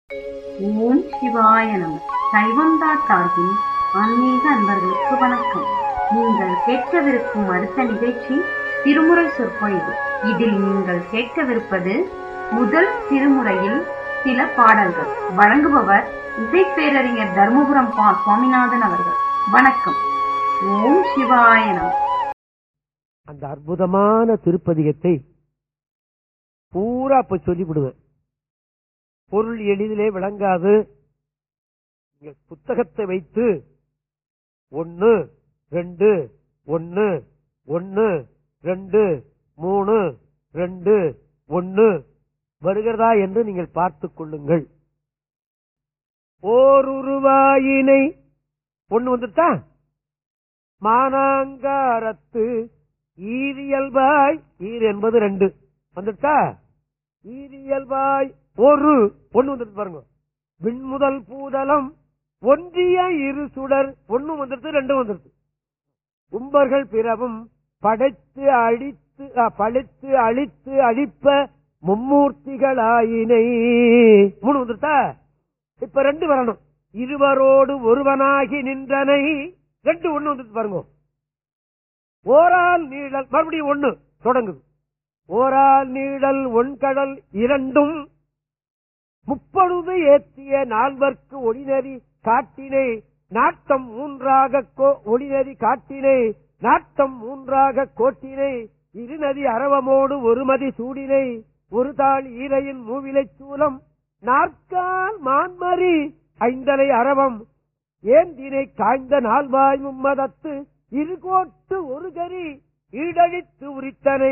ஓம் சிவாய நம சைவந்தா சார்பில் ஆன்மீக அன்பர்களுக்கு வணக்கம் நீங்கள் கேட்கவிருக்கும் அடுத்த நிகழ்ச்சி திருமுறை சொற்பொழிவு இதில் நீங்கள் கேட்கவிருப்பது முதல் திருமுறையில் சில பாடல்கள் வழங்குபவர் இசைப்பேரறிஞர் தர்மபுரம் பா சுவாமிநாதன் அவர்கள் வணக்கம் ஓம் சிவாய நம அந்த அற்புதமான திருப்பதிகத்தை பூரா இப்ப சொல்லிவிடுவேன் பொருள் எளிதிலே விளங்காது நீங்க புத்தகத்தை வைத்து ஒன்னு ரெண்டு ஒன்னு ஒன்னு ரெண்டு மூணு ரெண்டு ஒன்னு வருகிறதா என்று நீங்கள் பார்த்துக் கொள்ளுங்கள் ஓருருவாயினை ஒண்ணு வந்துட்டா மானாங்காரத்து ஈரியல்பாய் ஈர் என்பது ரெண்டு வந்துட்டா ஈரியல்பாய் ஒரு ஒண்ணு வந்துட்டு பாருங்க விண்முதல் பூதலம் ஒன்றிய இரு சுடர் ஒண்ணு வந்துருது ரெண்டும் வந்துருது உம்பர்கள் பிறவும் படைத்து அழித்து அ, படைத்து அழித்து அழிப்ப மும்மூர்த்திகளாயினை மூணு வந்துருத்தா இப்ப ரெண்டு வரணும் இருவரோடு ஒருவனாகி நின்றனை ரெண்டு ஒண்ணு வந்துட்டு பாருங்க ஓரால் நீழல் மறுபடியும் ஒண்ணு தொடங்குது ஓரால் நீழல் ஒன்கடல் இரண்டும் முப்பொழுது ஏற்றிய நால்வர்க்கு ஒளிநெறி காட்டினை நாட்டம் மூன்றாக கோ- ஒளிநெறி காட்டினை நாட்டம் மூன்றாக கோட்டினை இருநதி அரவமோடு ஒருமதி சூடினை ஒரு தாள் ஈரையின் மூவிலைச் சூலம் நாற்கால் மான்மரி ஐந்தலை அரவம் ஏந்தினை காய்ந்த நால்வாய் மும்மதத்து இருகோட்டு ஒரு கரி ஈடழித்து உரித்தனை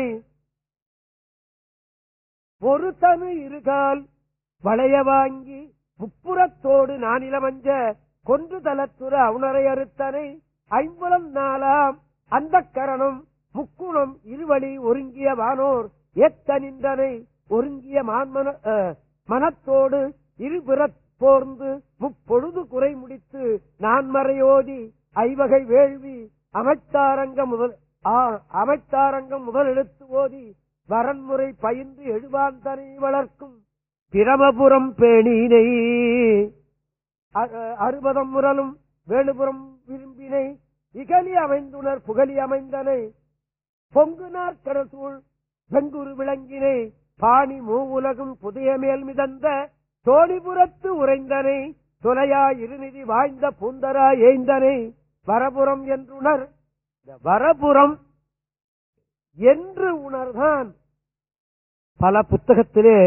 ஒரு தனு இருகால் வளைய வாங்கி முப்புறத்தோடு நானிலமஞ்ச கொன்று தலத்துற அவுணரை அறுத்தனை ஐம்புலம் நாலாம் அந்த கரணம் முக்குணம் இருவழி ஒருங்கிய வானோர் ஏத்த நின்றனை ஒருங்கிய மான்மன அஹ், மனத்தோடு இருபிறத் போர்ந்து முப்பொழுது குறை முடித்து நான்மறையோதி ஐவகை வேள்வி அமைத்தாரங்க முதல் ஆ- அமைத்தாரங்கம் முதல் எழுத்து ஓதி வரன்முறை பயின்று எழுவான் தனை வளர்க்கும் பிரமபுரம் பேணினை அ- அ- அறுபதம் முரலும் வேணுபுரம் விரும்பினை இகலி அமைந்துணர் புகலி அமைந்தனை பொங்குனார் கடசூழ் வெங்குரு விளங்கினை பாணி மூவுலகும் புதிய மேல் மிதந்த தோணிபுரத்து உறைந்தனை துணையா இருநிதி வாய்ந்த பூந்தரா ஏய்ந்தனை வரபுரம் என்றுணர் இந்த வரபுரம் என்று உணர்தான் பல புத்தகத்திலே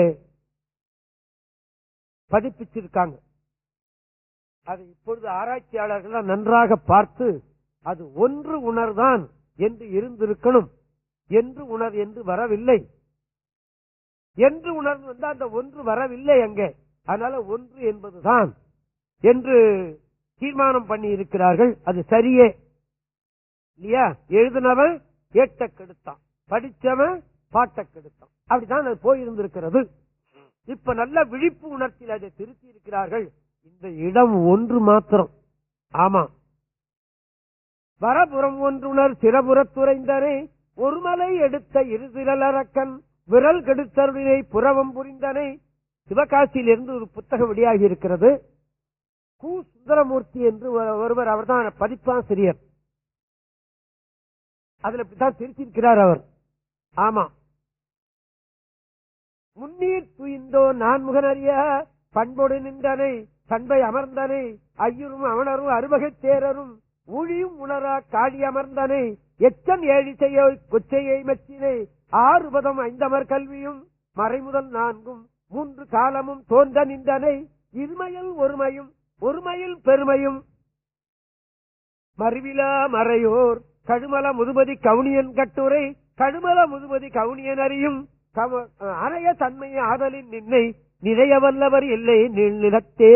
பதிப்பிச்சிருக்காங்க அதை இப்பொழுது ஆராய்ச்சியாளர்கள் நன்றாக பார்த்து அது ஒன்று உணர்தான் என்று இருந்திருக்கணும் என்று உணர் என்று வரவில்லை என்று உணர்ந்து வந்தா அந்த ஒன்று வரவில்லை அங்கே அதனால ஒன்று என்பதுதான் என்று தீர்மானம் பண்ணி இருக்கிறார்கள் அது சரியே இல்லையா எழுதினவன் ஏட்ட கெடுத்தான் படிச்சவன் பாட்ட கெடுத்தான் அப்படிதான் அது போயிருந்திருக்கிறது இப்ப நல்ல விழிப்பு உணர்ச்சியில் அதை திருத்தி இருக்கிறார்கள் இந்த இடம் ஒன்று மாத்திரம் ஆமா வரபுறம் ஒன்றுணர் சிறபுறத்துறைந்தனே ஒருமலை எடுத்த இருதிரலரக்கன் விரல் கெடுத்தருளினை புறவம் புரிந்தனை சிவகாசியிலிருந்து ஒரு புத்தகம் வெளியாகி இருக்கிறது கு சுந்தரமூர்த்தி என்று ஒரு- ஒருவர் அவர்தான் பதிப்பாசிரியர் அதுல இப்படித்தான் திருத்திருக்கிறார் அவர் ஆமா முன்னீர் துயிந்தோ நான் முகனறிய பண்போடு நின்றனை பண்பை அமர்ந்தனை ஐயரும் அவனரும் அறுவகைத் தேரரும் ஊழியும் உணரா காளி அமர்ந்தனை எச்சன் ஏழிசையோ கொச்சையை மெச்சினை ஆறு பதம் ஐந்தமர் கல்வியும் மறைமுதல் நான்கும் மூன்று காலமும் தோன்ற நின்றனை இருமையில் ஒருமையும் ஒருமையில் பெருமையும் மறுவிலா மறையோர் கழுமல முதுமதி கவுனியன் கட்டுரை கழுமல முதுமதி கவுனியன் அறியும் கவ- அணைய தன்மை ஆதலின் நின்னை நிறைய வல்லவர் இல்லை நிலத்தே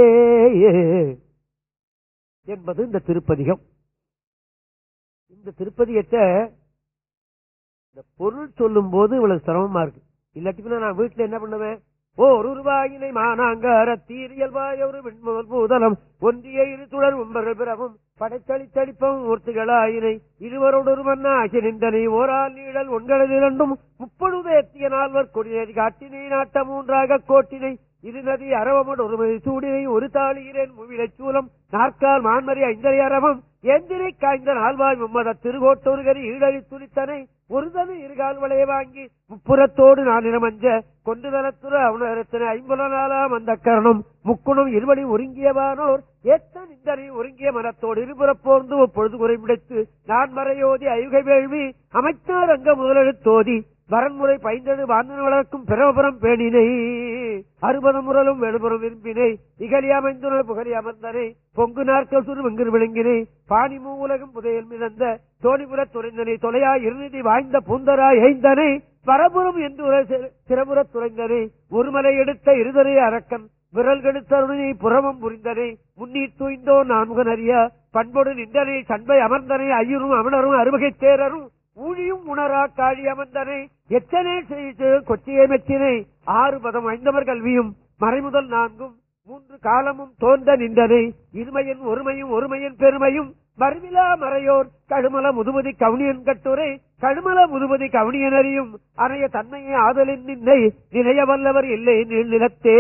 என்பது இந்த திருப்பதிகம் இந்த திருப்பதிகத்தை இந்த பொருள் சொல்லும் போது இவ்வளவு சிரமமா இருக்கு இல்லாட்டி நான் வீட்டுல என்ன பண்ணுவேன் ஓ ஒரு ரூபாயினை மானாங்கார தீரியல்வாய் ஒரு விண்முதல் பூதலம் ஒன்றிய இரு சுடர் உம்பர் பிறவும் படைத்தளி தளிப்பம் மூர்த்திகளாயினை இருவரோடொருவன் ஆகி நின்றனை ஓரால் நீழல் ஒன்களில் இரண்டும் முப்பொழுது எத்திய நால்வர் கொடிநெறி காட்டினை நாட்ட மூன்றாக கோட்டினை இது நதி அரவமோடு ஒரு சூடினை ஒரு தாளிகிறேன் முவிலைச் சூலம் நாற்கால் மான்மரி ஐந்தரை அரவம் எந்திரை காய்ந்த நால்வாய் மும்மத திருகோட்டொருகரி ஈழழி துளித்தனை ஒருதனு இருகால் வளைய வாங்கி முப்புறத்தோடு நான் மஞ்ச கொண்டு தனத்துற அவனரத்தனை ஐம்புல நாளாம் அந்த கரணம் முக்குணம் இருவழி ஒருங்கியவானோர் ஏத்த நிந்தனை ஒருங்கிய மனத்தோடு இருபுறப்போர்ந்து பொழுது குறைமுடைத்து நான் மறையோதி ஐயுகை வேள்வி அமைத்தார் அங்க முதலெழுத்தோதி வரன்முறை பைந்தது வாந்தன் வளர்க்கும் பிரபுரம் பேணினை அறுபது முரலும் வெடுபுறம் விரும்பினை இகலி அமைந்துணர் புகழி அமர்ந்தனை பொங்கு நாட்கள் சுரு வெங்கு விளங்கினை பாணி மூவுலகம் புதையல் மிதந்த தோணிபுர துறைந்தனை தொலையா இருநிதி வாய்ந்த பூந்தராய் ஐந்தனை பரபுரம் என்று உரை சிற- சிறபுறத் துறைந்தனை ஒருமலை எடுத்த இருதரை அரக்கன் விரல் கெடுத்தருணை புறமம் புரிந்தனை முன்னீர் தூய்ந்தோ நான்முகன் அறிய பண்போடு நின்றனை சண்பை அமர்ந்தனை ஐயரும் அமணரும் அறுவகை தேரரும் ஊழியும் உணரா காழி அமர்ந்தனை எத்தனை செய்து கொச்சியை மெச்சினை ஆறு பதம் ஐந்தவர் கல்வியும் மறைமுதல் நான்கும் மூன்று காலமும் தோன்ற நின்றனை இருமையின் ஒருமையும் ஒருமையின் பெருமையும் மறுவிலா மறையோர் கழுமல முதுமதி கவுனியன் கட்டுரை கழுமல முதுமதி கவுனியன் அறியும் அணைய தன்மையை ஆதலின் நின்னை நினைய வல்லவர் இல்லை நீள் நிலத்தே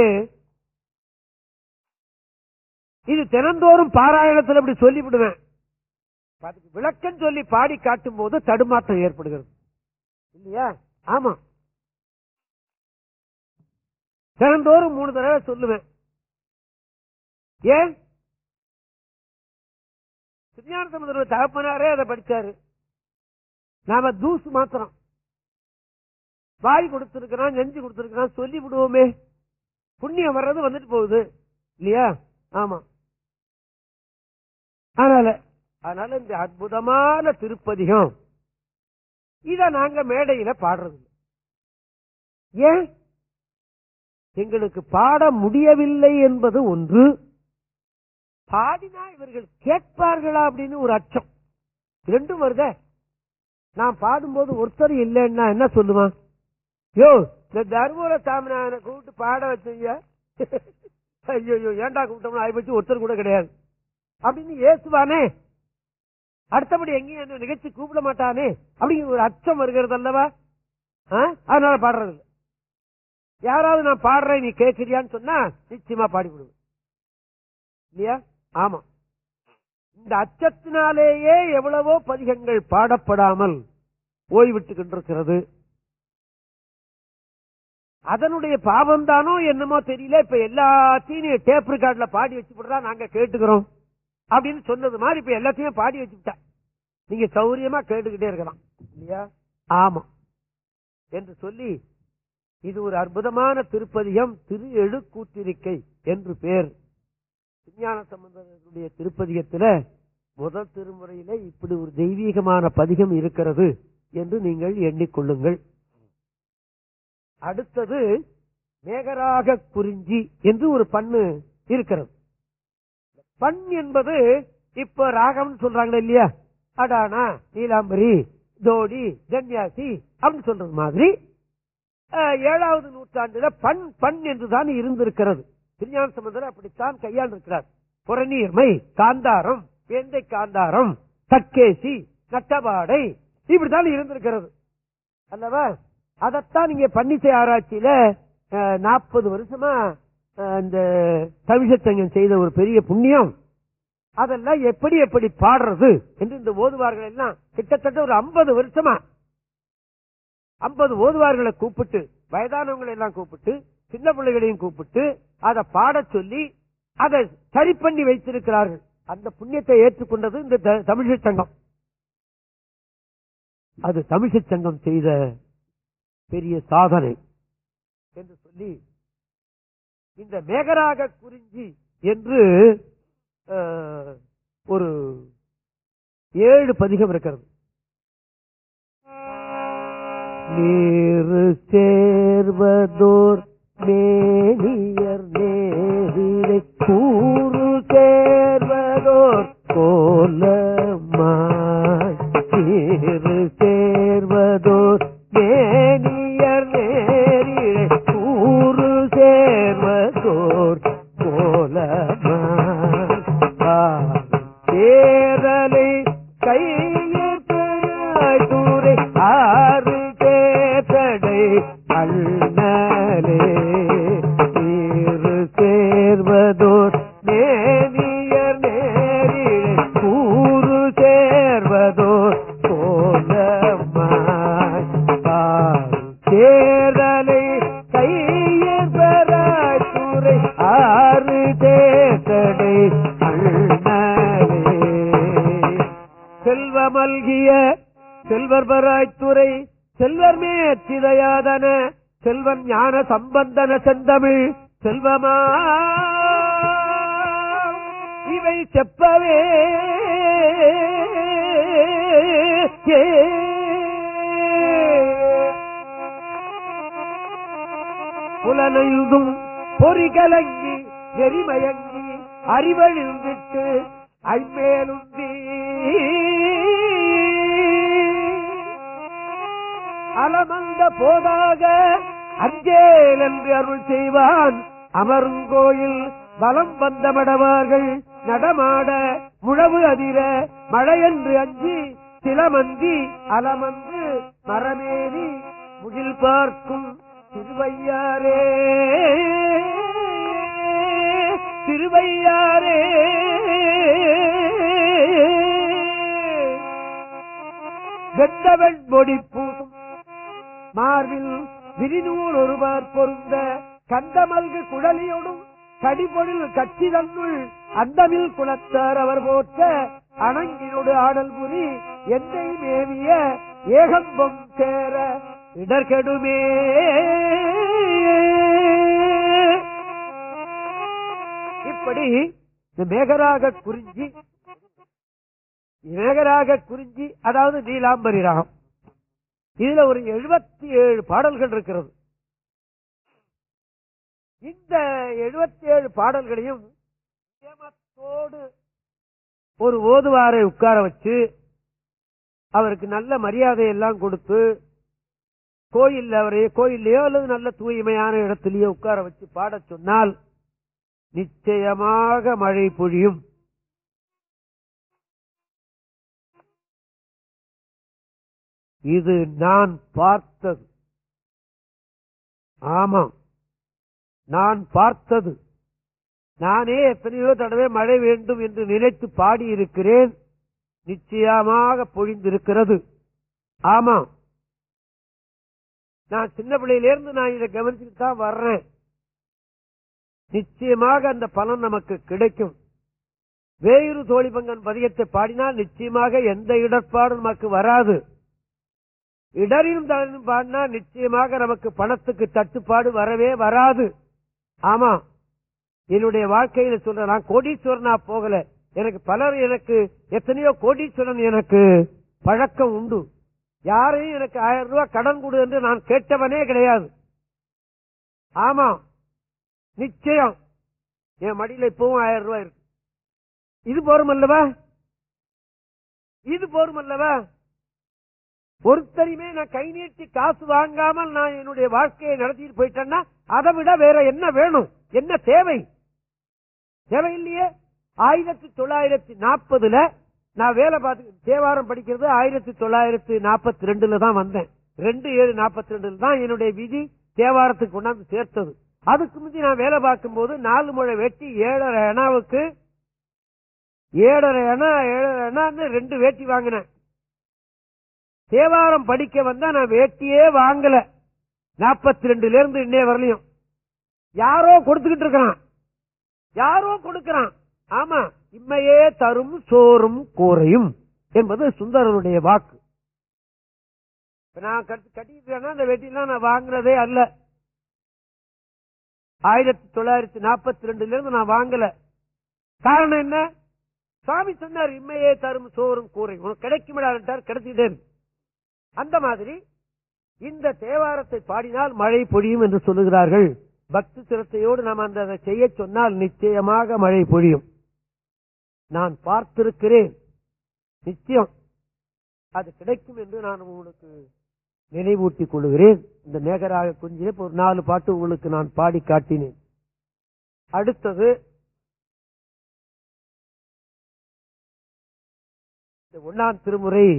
இது தினந்தோறும் பாராயணத்தில் இப்படி சொல்லிவிடுவேன் அதுக்கு விளக்கம் சொல்லி பாடி காட்டும் போது தடுமாற்றம் ஏற்படுகிறது இல்லையா ஆமா தினந்தோறும் மூணு தடவை சொல்லுவேன் ஏன் விஞ்ஞான சமுதிர தகப்பனாரே அதை படிச்சாரு நாம தூசு மாத்திரம் வாய் கொடுத்திருக்கிறான் நெஞ்சு கொடுத்திருக்கிறான் சொல்லி விடுவோமே புண்ணியம் வர்றது வந்துட்டு போகுது இல்லையா ஆமா அதனால அதனால இந்த அற்புதமான திருப்பதிகம் இத நாங்க மேடையில பாடுறது இல்ல. ஏன் எங்களுக்கு பாட முடியவில்லை என்பது ஒன்று பாடினா இவர்கள் கேட்பார்களா அப்படின்னு ஒரு அச்சம் ரெண்டும் வருதே நான் பாடும்போது ஒருத்தர் இல்லைன்னா என்ன சொல்லுவான் யோ இந்த தர்மபுர சாமிநாதனை கூப்பிட்டு பாட வச்சீங்க ஐயோ ஏன்டா கூப்பிட்டோம்னு ஆயிப்போச்சு ஒருத்தர் கூட கிடையாது அப்படின்னு ஏசுவானே அடுத்தபடி எங்கேயும் என்ன நிகழ்ச்சி கூப்பிட மாட்டானே அப்படிங்கிற ஒரு அச்சம் வருகிறது அல்லவா ஆ? அதனால பாடுறது இல்ல. யாராவது நான் பாடுறேன் நீ கேட்கிறியான்னு சொன்னா நிச்சயமா பாடி விடுவேன் இல்லையா ஆமா இந்த அச்சத்தினாலேயே எவ்வளவோ பதிகங்கள் பாடப்படாமல் ஓய்விட்டு கொண்டிருக்கிறது அதனுடைய பாவம் தானோ என்னமோ தெரியல இப்ப எல்லாத்தையும் டேப் ரெக்கார்ட்ல பாடி வச்சு நாங்க கேட்டுக்கிறோம் அப்படின்னு சொன்னது மாதிரி இப்ப எல்லாத்தையும் பாடி வச்சுட்டா நீங்க சௌரியமா கேட்டுக்கிட்டே இருக்கலாம் இல்லையா ஆமா என்று சொல்லி இது ஒரு அற்புதமான திருப்பதிகம் திரு எழுக்கூத்திருக்கை என்று பேர் விஞ்ஞான சம்பந்தனுடைய திருப்பதிகத்துல முதல் திருமுறையில இப்படி ஒரு தெய்வீகமான பதிகம் இருக்கிறது என்று நீங்கள் எண்ணிக்கொள்ளுங்கள் அடுத்தது மேகராக குறிஞ்சி என்று ஒரு பண்ணு இருக்கிறது பண் என்பது இப்ப ராகம்னு சொல்றாங்களே இல்லையா அடானா நீலாம்பரி தோடி தன்யாசி அப்படின்னு சொல்றது மாதிரி அஹ், ஏழாவது நூற்றாண்டுல பண் பண் என்றுதான் இருந்திருக்கிறது திருஞான சம்பந்தர் அப்படித்தான் கையாண்டிருக்கிறார் புறநீர்மை காந்தாரம் வேந்தை காந்தாரம் தக்கேசி நட்டபாடை இப்படித்தான் இருந்திருக்கிறது அல்லவா அதைத்தான் நீங்க பன்னிசை ஆராய்ச்சியில நாற்பது வருஷமா அஹ், இந்த தமிழச்சங்கம் செய்த ஒரு பெரிய புண்ணியம் அதெல்லாம் எப்படி எப்படி பாடுறது என்று இந்த ஓதுவார்கள் எல்லாம் கிட்டத்தட்ட ஒரு ஐம்பது வருஷமா ஐம்பது ஓதுவார்களை கூப்பிட்டு வயதானவங்களை எல்லாம் கூப்பிட்டு சின்ன பிள்ளைகளையும் கூப்பிட்டு அதை பாடச் சொல்லி அதை சரி பண்ணி வைத்திருக்கிறார்கள் அந்த புண்ணியத்தை ஏற்றுக்கொண்டது இந்த த- தமிழிசை சங்கம் அது தமிழிசை சங்கம் செய்த பெரிய சாதனை என்று சொல்லி இந்த மேகராக குறிஞ்சி என்று அஹ், ஒரு ஏழு பதிகம் இருக்கிறது நீரு சேர்வதோர் மேனியர் நேரிலை கூறு சேர்வதோர் கோலமாய் நீரு சேர்வதோர் மேனியர் நேரிலை கூறு சேர்வதோர் கோலமாய் தேரலை கையில் தூரை ஆறு தேசடை அண்ணலே சேர்வதோர் நேரியர் நேரிழை கூறு சேர்வதோர் கோலமாய் தேர்தலை கையில் பெறாய் துறை ஆறு தேர்தலை அண்ணலே செல்வமல்கிய செல்வர் பராய்த்துறை செல்வர் மேற்றிதையாதன செல்வன் ஞான சம்பந்தன செந்தமிழ் செல்வமா இவை செப்பவே ஏ. புலனையுதும் பொறிகலங்கி எரிமயங்கி அறிவழிந்திட்டு ஐமேலுந்தி அலமந்த போதாக அஞ்சேல் என்று அருள் செய்வான் அமருங்கோயில் வலம் வந்த மடவார்கள் நடமாட முழவு அதிர மழையென்று அஞ்சி சிலமந்தி அலமந்து மரமேறி முகில் பார்க்கும் திருவையாரே திருவையாரே வெத்தவன் பொடி பூசும் மார்பில் விரிநூல் ஒருவர் பொருந்த கந்தமல்கு குழலியோடும் கடிபொழில் கட்சி தன்னுள் அந்தமில் குலத்தார் அவர் போற்ற அணங்கினோடு ஆடல் புரி எந்தை மேவிய ஏகம்பம் சேர இடர்கெடுமே இப்படி இந்த மேகராக குறிஞ்சி மேகராக குறிஞ்சி அதாவது நீலாம்பரி ராகம் இதுல ஒரு எழுபத்தி ஏழு பாடல்கள் இருக்கிறது இந்த எழுபத்தி ஏழு பாடல்களையும் நியமத்தோடு ஒரு ஓதுவாரை உட்கார வச்சு அவருக்கு நல்ல மரியாதை எல்லாம் கொடுத்து கோயில் அவரை கோயில்லையோ அல்லது நல்ல தூய்மையான இடத்திலேயோ உட்கார வச்சு பாடச் சொன்னால் நிச்சயமாக மழை பொழியும் இது நான் பார்த்தது ஆமாம் நான் பார்த்தது நானே எத்தனையோ தடவை மழை வேண்டும் என்று நினைத்து பாடியிருக்கிறேன் நிச்சயமாக பொழிந்திருக்கிறது ஆமாம் நான் சின்ன பிள்ளையிலிருந்து நான் இதை கவனிச்சுட்டு தான் வர்றேன் நிச்சயமாக அந்த பலன் நமக்கு கிடைக்கும் வேயுறு தோழிபங்கன் பதியத்தை பாடினால் நிச்சயமாக எந்த இடர்பாடும் நமக்கு வராது இடரிலும் தளரிலும் பாடினா நிச்சயமாக நமக்கு பணத்துக்கு தட்டுப்பாடு வரவே வராது ஆமா என்னுடைய வாழ்க்கையில சொல்ற நான் கோடீஸ்வரனா போகல எனக்கு பலர் எனக்கு எத்தனையோ கோடீஸ்வரன் எனக்கு பழக்கம் உண்டு யாரையும் எனக்கு ஆயிரம் ரூபாய் கடன் கொடு என்று நான் கேட்டவனே கிடையாது ஆமா நிச்சயம் என் மடியில இப்பவும் ஆயிரம் ரூபாய் இருக்கு இது போரும் அல்லவா இது போரும் அல்லவா ஒருத்தரையுமே நான் கை நீட்டி காசு வாங்காமல் நான் என்னுடைய வாழ்க்கையை நடத்திட்டு போயிட்டேன்னா அதை விட வேற என்ன வேணும் என்ன தேவை தேவை இல்லையே ஆயிரத்தி தொள்ளாயிரத்தி நாற்பதுல நான் வேலை பார்த்து தேவாரம் படிக்கிறது ஆயிரத்தி தொள்ளாயிரத்தி நாற்பத்தி ரெண்டுல தான் வந்தேன் ரெண்டு ஏழு நாற்பத்தி ரெண்டுல தான் என்னுடைய விதி தேவாரத்துக்கு கொண்டாந்து சேர்த்தது அதுக்கு முந்தி நான் வேலை பார்க்கும் போது நாலு முழை வெட்டி ஏழரை அணாவுக்கு ஏழரை அணா ஏழரை அணான்னு ரெண்டு வேட்டி வாங்கினேன் தேவாரம் படிக்க வந்தா நான் வேட்டியே வாங்கல நாற்பத்தி ரெண்டுல இருந்து இன்னைய வரலையும் யாரோ கொடுத்துக்கிட்டு இருக்கிறான் யாரோ கொடுக்கிறான் ஆமா இம்மையே தரும் சோறும் கூரையும் என்பது சுந்தரனுடைய வாக்கு இப்ப நான் கட்டு- கட்டிக்கிறேன்னா அந்த வெட்டிலாம் நான் வாங்கினதே அல்ல ஆயிரத்தி தொள்ளாயிரத்தி நாற்பத்தி ரெண்டுல இருந்து நான் வாங்கல காரணம் என்ன சுவாமி சொன்னார் இம்மையே தரும் சோறும் கூரை உனக்கு கிடைக்குமிடாட்டார் கிடைச்சிட்டே இருக்கு. அந்த மாதிரி இந்த தேவாரத்தை பாடினால் மழை பொழியும் என்று சொல்லுகிறார்கள் பக்தி சிரத்தையோடு நாம் அந்த அதை செய்ய சொன்னால் நிச்சயமாக மழை பொழியும் நான் பார்த்திருக்கிறேன் நிச்சயம் அது கிடைக்கும் என்று நான் உங்களுக்கு நினைவூட்டிக் கொள்கிறேன் இந்த மேகராக குஞ்சிலே இப்ப ஒரு நாலு பாட்டு உங்களுக்கு நான் பாடி காட்டினேன் அடுத்தது இந்த ஒன்னாம் திருமுறை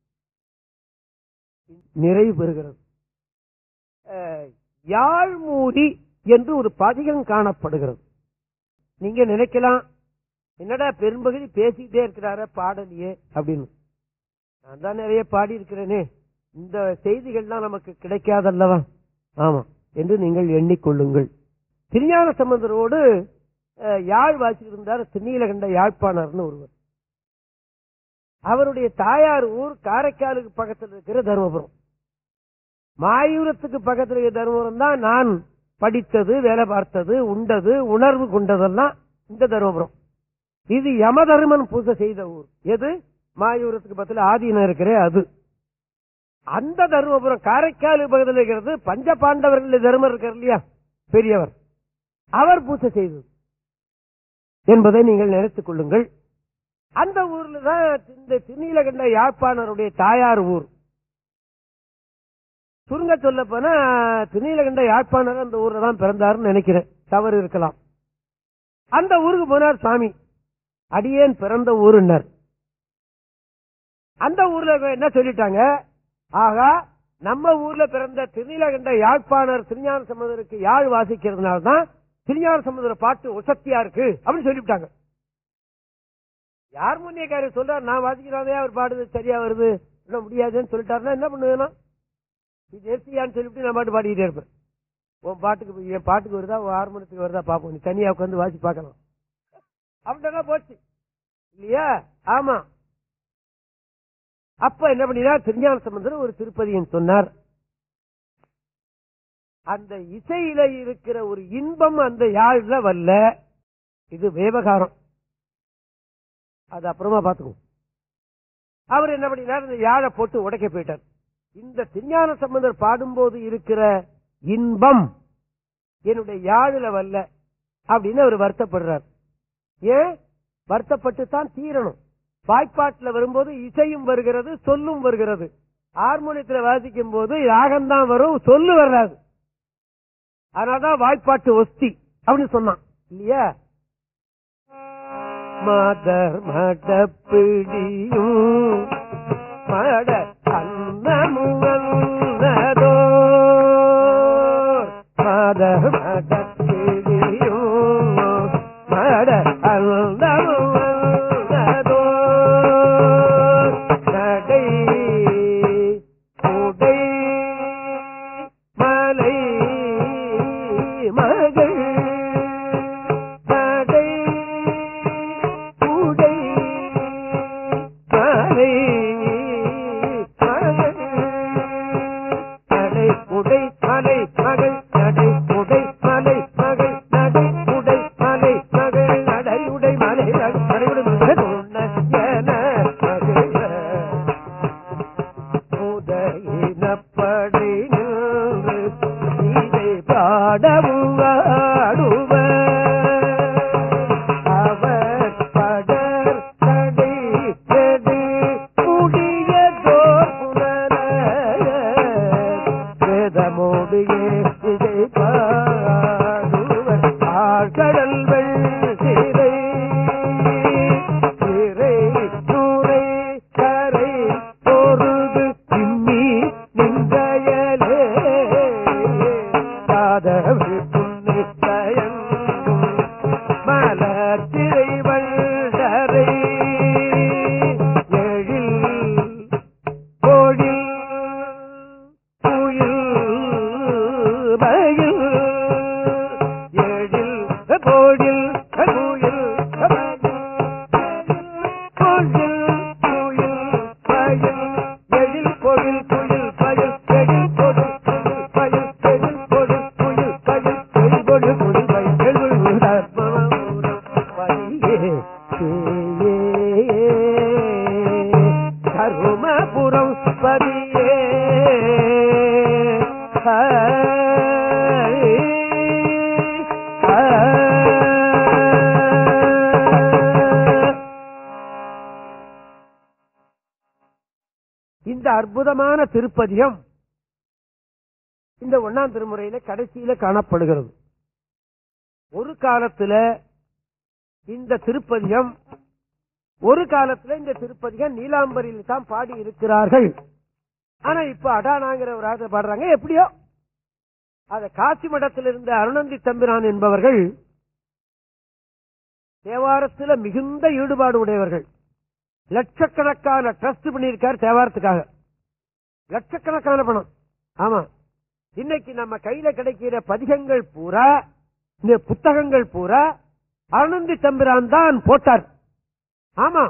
நிறைவு பெறுகிறது அஹ், யாழ்மூடி என்று ஒரு பதிகம் காணப்படுகிறது நீங்க நினைக்கலாம் என்னடா பெரும்பகுதி பேசிக்கிட்டே இருக்கிறார பாடலையே அப்படின்னு நான் தான் நிறைய பாடி இருக்கிறேனே இந்த செய்திகள்லாம் நமக்கு கிடைக்காதல்லவா ஆமா என்று நீங்கள் எண்ணிக்கொள்ளுங்கள் திருஞான சம்பந்தரோடு அஹ், யாழ் வாசித்திருந்தார் திருநீலகண்ட யாழ்ப்பாணர்னு ஒருவர் அவருடைய தாயார் ஊர் காரைக்காலுக்கு பக்கத்தில் இருக்கிற தருமபுரம் மாயூரத்துக்கு பக்கத்தில் இருக்கிற தருமபுரம் தான் நான் படித்தது வேலை பார்த்தது உண்டது உணர்வு கொண்டதெல்லாம் இந்த தருமபுரம் இது யமதர்மன் பூஜை செய்த ஊர் எது மாயூரத்துக்கு பக்கத்தில் ஆதீனம் இருக்கிறே அது அந்த தருமபுரம் காரைக்கால் பக்கத்தில் இருக்கிறது பஞ்ச பாண்டவர்கள் தர்மர் இருக்கார் இல்லையா பெரியவர் அவர் பூஜை செய்தது என்பதை நீங்கள் நினைத்துக் கொள்ளுங்கள் அந்த ஊர்ல தான் இந்த திருநீலகண்ட யாழ்ப்பாணருடைய தாயார் ஊர் சுருங்க சொல்ல போனா திருநீலகண்ட யாழ்ப்பாணர் அந்த ஊர்ல தான் பிறந்தாருன்னு நினைக்கிறேன் தவறு இருக்கலாம் அந்த ஊருக்கு போனார் சாமி அடியேன் பிறந்த ஊருன்னர் அந்த ஊர்ல என்ன சொல்லிட்டாங்க ஆகா நம்ம ஊர்ல பிறந்த திருநீலகண்ட யாழ்ப்பாணர் திருஞான சம்பந்தருக்கு யாழ் வாசிக்கிறதுனால தான் திருஞான சம்பந்தர பாட்டு உசத்தியா இருக்கு அப்படின்னு சொல்லிவிட்டாங்க யார் முன்னேக்காரி சொல்றாரு நான் வாசிக்கிறாதே அவர் பாடுது சரியா வருது என்ன முடியாதுன்னு சொல்லிட்டாருன்னா என்ன பண்ணுவேன் இது எஸ்டியான்னு சொல்லிவிட்டு நான் பாட்டு பாடிக்கிட்டே இருப்பேன் உன் பாட்டுக்கு என் பாட்டுக்கு வருதா உன் ஹார்மோனியத்துக்கு வருதா பாப்போம் நீ தனியா உட்காந்து வாசி பார்க்கலாம் அப்படின்னா போச்சு இல்லையா ஆமா அப்ப என்ன பண்ணினா திருஞான சம்பந்தர் ஒரு திருப்பதியின் சொன்னார் அந்த இசையில இருக்கிற ஒரு இன்பம் அந்த யாழ்ல வரல இது விவகாரம் அது அப்புறமா பாத்துக்குவோம் அவர் என்ன பண்ணினார் இந்த யாழை போட்டு உடைக்க போயிட்டார் இந்த திருஞான சம்பந்தர் பாடும்போது இருக்கிற இன்பம் என்னுடைய யாழுல வரல அப்படின்னு அவர் வருத்தப்படுறார் ஏன் வருத்தப்பட்டு தான் தீரணும் வாய்ப்பாட்டுல வரும்போது இசையும் வருகிறது சொல்லும் வருகிறது ஹார்மோனியத்துல வாசிக்கும் போது ராகம்தான் வரும் சொல்லு வராது அதனாலதான் வாய்ப்பாட்டு ஒஸ்தி அப்படின்னு சொன்னான் இல்லையா மதர் மடப்பிடியும் மட அன்னமுவந்ததோ மதர் மடப்பிடியும் மட அன்னமுவந்ததோ நடை உடை மலை மகள் நடை உடை மலை மகள் நடை உடை மலை மகள் நடை உடை மலை மகள் நடை உடை மலை மகள் நடை உடை மலை நடையுடை மகள் என மகிழ்வர் உதயினப்படை நின்று இதை பாடவும் ஆடுவர் அவர் படர் தடை கெடு முடியதோர் புனர வேதமோடியே இதை பாடுவர் ஆழ்கடல் வெள்ளிரை சிறை நூரை கரை பொருது சிம்மி நின்றயலே காதவி புன்னை தயங்கும் மலத்திரை வள்ளரை எழில் கோழில் குயில் மயில் எழில் கோழில் குயில் கோழில் குயில் மயில் எழில் கோழில் குயில் மயில் எழில் கோழில் குயில் மயில் எழில் கோழில் குயில் மயில் எழில் கோழில் குயில் மயில் எழில் பதியே கருமபுரம் பதியே இந்த அற்புதமான திருப்பதிகம் இந்த ஒன்னாம் திருமுறையில கடைசியில காணப்படுகிறது ஒரு காலத்துல இந்த திருப்பதிகம் ஒரு காலத்துல இந்த திருப்பதிகம் நீலாம்பரியில் தான் பாடி இருக்கிறார்கள் ஆனா இப்ப அடானாங்கிற ஒரு ஆளை பாடுறாங்க எப்படியோ அத காசி மடத்தில் இருந்த அருணந்தி தம்பிரான் என்பவர்கள் தேவாரத்துல மிகுந்த ஈடுபாடு உடையவர்கள் லட்சக்கணக்கான ட்ரஸ்ட் பண்ணியிருக்காரு தேவாரத்துக்காக லட்சக்கணக்கான பணம் ஆமா இன்னைக்கு நம்ம கையில கிடைக்கிற பதிகங்கள் பூரா இந்த புத்தகங்கள் பூரா அருணந்தி தம்பிரான் தான் போட்டார் ஆமா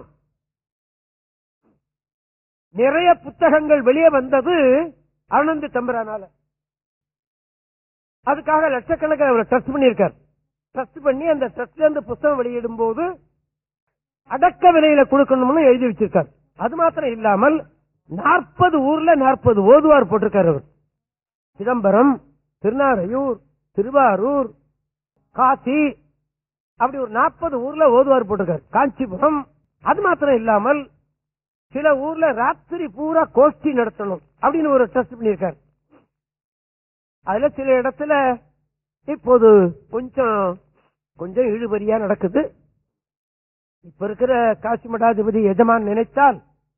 நிறைய புத்தகங்கள் வெளியே வந்தது அருணந்தி தம்பிரானால அதுக்காக லட்சக்கணக்கில் அவர் ட்ரஸ்ட் பண்ணியிருக்கார் ட்ரஸ்ட் பண்ணி அந்த ட்ரஸ்ட்ல இருந்து புத்தகம் வெளியிடும் போது அடக்க விலையில கொடுக்கணும்னு எழுதி வச்சிருக்கார் அது மாத்திரம் இல்லாமல் நாற்பது ஊர்ல நாற்பது ஓதுவார் போட்டிருக்காரு அவர் சிதம்பரம் திருநாரையூர் திருவாரூர் காசி அப்படி ஒரு நாற்பது ஊர்ல ஓதுவார் போட்டிருக்காரு காஞ்சிபுரம் அது மாத்திரம் இல்லாமல் சில ஊர்ல ராத்திரி பூரா கோஷ்டி நடத்தணும் அப்படின்னு ஒரு ட்ரஸ்ட் பண்ணியிருக்காரு அதுல சில இடத்துல இப்போது கொஞ்சம் கொஞ்சம் இழுபறியா நடக்குது இப்ப இருக்கிற காசி மடாதிபதி எஜமான் நினைத்தால்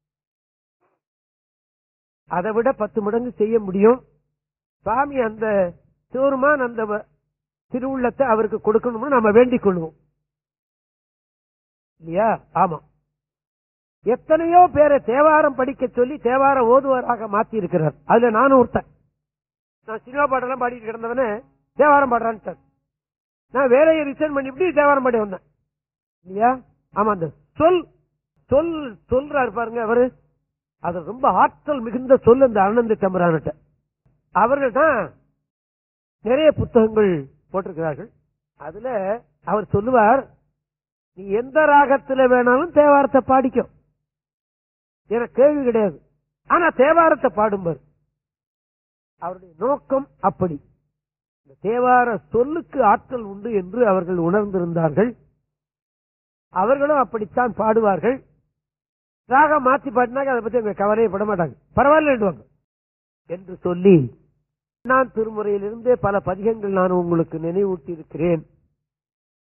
அதை விட பத்து மடங்கு செய்ய முடியும் சுவாமி அந்த சிவருமான் அந்த வ- திருவுள்ளத்தை அவருக்கு கொடுக்கணும்னு நாம வேண்டிக் கொள்வோம் இல்லையா ஆமா எத்தனையோ பேரை தேவாரம் படிக்க சொல்லி தேவார ஓதுவராக மாத்தி இருக்கிறார் அதுல நானும் ஒருத்தன் நான் சினிமா பாட்டெல்லாம் பாடிட்டு கிடந்தவனே தேவாரம் பாடுறான்ட்டார் நான் வேலையை ரிசைன் பண்ணிவிட்டு தேவாரம் பாடி வந்தேன் இல்லையா ஆமா அந்த சொல் சொல் சொல்றாரு பாருங்க அவரு அது ரொம்ப ஆற்றல் மிகுந்த சொல் அந்த ஆனந்த தம்பரான்ட்ட அவர்கள் தான் நிறைய புத்தகங்கள் போட்டிருக்கிறார்கள் அதுல அவர் சொல்லுவார் நீ எந்த ராகத்துல வேணாலும் தேவாரத்தை பாடிக்கும் எனக்கு கேள்வி கிடையாது ஆனா தேவாரத்தை பாடும்பார் அவருடைய நோக்கம் அப்படி இந்த தேவார சொல்லுக்கு ஆற்றல் உண்டு என்று அவர்கள் உணர்ந்திருந்தார்கள் அவர்களும் அப்படித்தான் பாடுவார்கள் ராகம் மாத்தி பாடினாக்க அதை பத்தி அவங்க கவலையே பட மாட்டாங்க பரவாயில்ல என்று சொல்லி நான் திருமுறையிலிருந்தே பல பதிகங்கள் நான் உங்களுக்கு நினைவூட்டி இருக்கிறேன்